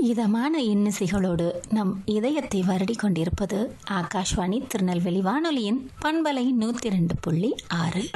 இதமான இன்னிசைகளோடு நம் இதயத்தை வருடி கொண்டிருப்பது ஆகாஷ்வாணி திருநெல்வேலி வானொலியின் பண்பலை நூத்தி ரெண்டு புள்ளி ஆறு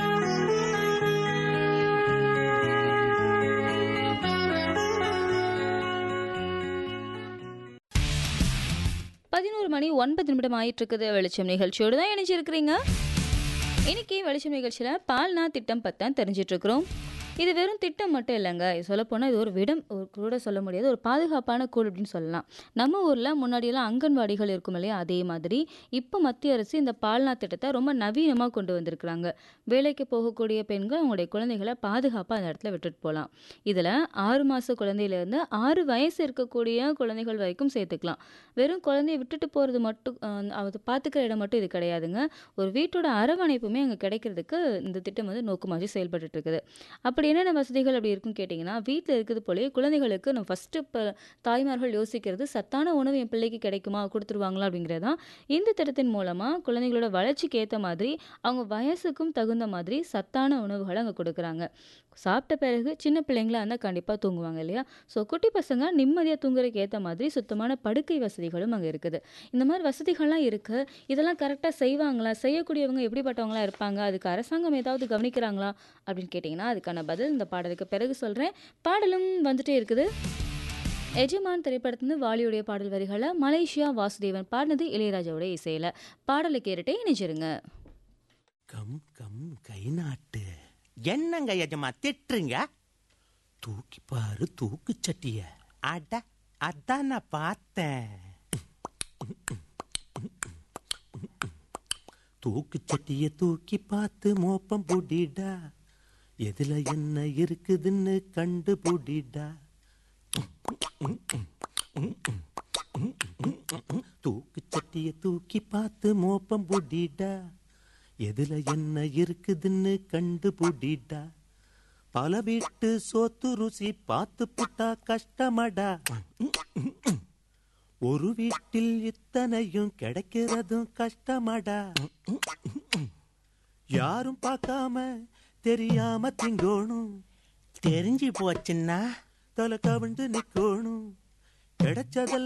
பதினோரு மணி ஒன்பது நிமிடம் ஆயிட்டு இருக்குது வெளிச்சம் நிகழ்ச்சியோடு தான் இணைஞ்சிருக்கிறீங்க இன்னைக்கு வெளிச்சம் நிகழ்ச்சியில் பால்னா திட்டம் பற்றி தான் தெரிஞ்சிட்டு இருக்கிறோம் இது வெறும் திட்டம் மட்டும் இல்லைங்க சொல்லப்போனால் இது ஒரு விடம் ஒரு கூட சொல்ல முடியாது ஒரு பாதுகாப்பான கூடு அப்படின்னு சொல்லலாம் நம்ம ஊரில் முன்னாடியெல்லாம் அங்கன்வாடிகள் இருக்கும் இல்லையா அதே மாதிரி இப்போ மத்திய அரசு இந்த பால்னா திட்டத்தை ரொம்ப நவீனமாக கொண்டு வந்திருக்கிறாங்க வேலைக்கு போகக்கூடிய பெண்கள் அவங்களுடைய குழந்தைகளை பாதுகாப்பாக அந்த இடத்துல விட்டுட்டு போகலாம் இதில் ஆறு மாத குழந்தையிலேருந்து ஆறு வயசு இருக்கக்கூடிய குழந்தைகள் வரைக்கும் சேர்த்துக்கலாம் வெறும் குழந்தைய விட்டுட்டு போகிறது மட்டும் அஹ், அது பார்த்துக்கிற இடம் மட்டும் இது கிடையாதுங்க ஒரு வீட்டோட அரவணைப்புமே அங்கே கிடைக்கிறதுக்கு இந்த திட்டம் வந்து நோக்கமாக செயல்பட்டு இருக்குது அப்படி என்னென்ன வசதிகள் அப்படி இருக்குன்னு கேட்டிங்கன்னா வீட்டில் இருக்கிறது போலயே குழந்தைகளுக்கு நம்ம ஃபஸ்ட்டு இப்போ தாய்மார்கள் யோசிக்கிறது சத்தான உணவு என் பிள்ளைக்கு கிடைக்குமா கொடுத்துருவாங்களா அப்படிங்கிறது தான் இந்த திட்டத்தின் மூலமாக குழந்தைகளோட வளர்ச்சிக்கு ஏற்ற மாதிரி அவங்க வயசுக்கும் தகுந்த மாதிரி சத்தான உணவுகளை அங்கே கொடுக்குறாங்க சாப்பிட்ட பிறகு சின்ன பிள்ளைங்களா இருந்தால் கண்டிப்பாக தூங்குவாங்க இல்லையா ஸோ குட்டி பசங்க நிம்மதியாக தூங்குறதுக்கு ஏற்ற மாதிரி சுத்தமான படுக்கை வசதிகளும் அங்கே இருக்குது இந்த மாதிரி வசதிகள்லாம் இருக்குது இதெல்லாம் கரெக்டாக செய்வாங்களா செய்யக்கூடியவங்க எப்படிப்பட்டவங்களா இருப்பாங்க அதுக்கு அரசாங்கம் ஏதாவது கவனிக்கிறாங்களா அப்படின்னு கேட்டிங்கன்னா அதுக்கான பதில் இந்த பாடலுக்கு பிறகு சொல்கிறேன் பாடலும் வந்துட்டே இருக்குது எஜமான் திரைப்படத்துலேருந்து வாலியுடைய பாடல் வரிகளை மலேசியா வாசுதேவன் பாடினது இளையராஜாவுடைய இசையில் பாடலை கேட்டுட்டே இணைச்சிருங்க கம் கம் கை நாட்டு என்னங்க எஜமா திட்டுறீங்க தூக்கி பாரு தூக்கு சட்டிய அட அதான் நான் பார்த்தேன் தூக்கு சட்டிய தூக்கி பார்த்து மோப்பம் புடிடா எதுல என்ன இருக்குதுன்னு கண்டு புடிடா தூக்கு சட்டிய தூக்கி பார்த்து மோப்பம் புடிடா எதுல என்ன இருக்குதுன்னு கண்டு புடிடா பல வீட்டு சோத்து ருசி பார்த்து புட்டா கஷ்டமடா ஒரு வீட்டில் இத்தனையும் கிடைக்கிறதும் கஷ்டமடா யாரும் பார்க்காம தெரியாம திங்கோணும் தெரிஞ்சு போச்சுன்னா தலை கவிழ்ந்து நிக்கோணும் கிடைச்சதெல்லாம்